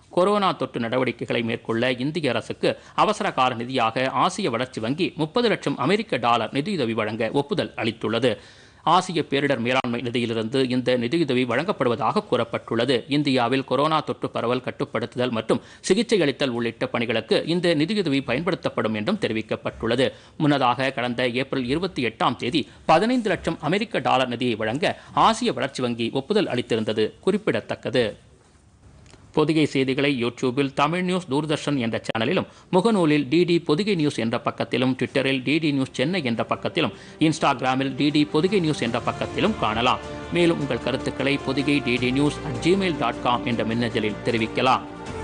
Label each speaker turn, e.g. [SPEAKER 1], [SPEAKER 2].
[SPEAKER 1] corona தொற்று நடவடிக்கைகளை மேற்கொள்ள இந்திய அரசுக்கு அவசர கால நிதியாக ஆசிய வளர்ச்சி வங்கி முப்பது லட்சம் அமெரிக்க டாலர் நிதியுதவி வழங்க ஒப்புதல் அளித்துள்ளது ஆசிய பேரிடர் மேலாண்மை நிதியிலிருந்து இந்த நிதியுதவி வழங்கப்படுவதாக கூறப்பட்டுள்ளது இந்தியாவில் கொரோனா தொற்று பரவல் கட்டுப்படுத்துதல் மற்றும் சிகிச்சை அளித்தல் உள்ளிட்ட பணிகளுக்கு இந்த நிதியுதவி பயன்படுத்தப்படும் என்றும் தெரிவிக்கப்பட்டுள்ளது முன்னதாக கடந்த ஏப்ரல் இருபத்தி எட்டாம் தேதி பதினைந்து லட்சம் அமெரிக்க டாலர் நிதியை வழங்க ஆசிய வளர்ச்சி வங்கி ஒப்புதல் அளித்திருந்தது குறிப்பிடத்தக்கது பொதிகை செய்திகளை யூடியூபில் தமிழ் நியூஸ் தூர்தர்ஷன் என்ற சேனலிலும் முகநூலில் டிடி பொதிகை நியூஸ் என்ற பக்கத்திலும் ட்விட்டரில் டிடி நியூஸ் சென்னை என்ற பக்கத்திலும் இன்ஸ்டாகிராமில் டிடி பொதிகை நியூஸ் என்ற பக்கத்திலும் காணலாம் மேலும் உங்கள் கருத்துக்களை Podhigai DD news at Gmail dot com என்ற மின்னஞ்சலில் தெரிவிக்கலாம்